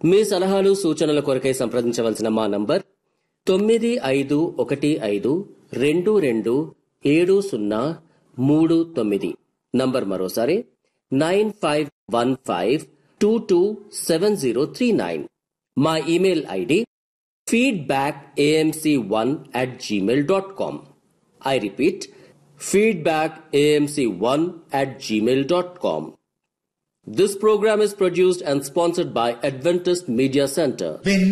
మీ సలహాలు సూచనల కొరకై సంప్రదించవలసిన మా నంబర్ తొమ్మిది ఐదు ఒకటి ఐదు రెండు రెండు ఏడు సున్నా మూడు తొమ్మిది నంబర్ మరోసారి nine five one five two two seven zero three nine మా email ID feedback amc1 at gmail.com. I repeat, feedback amc1 at gmail.com. This program is produced and sponsored by Adventist Media Center. When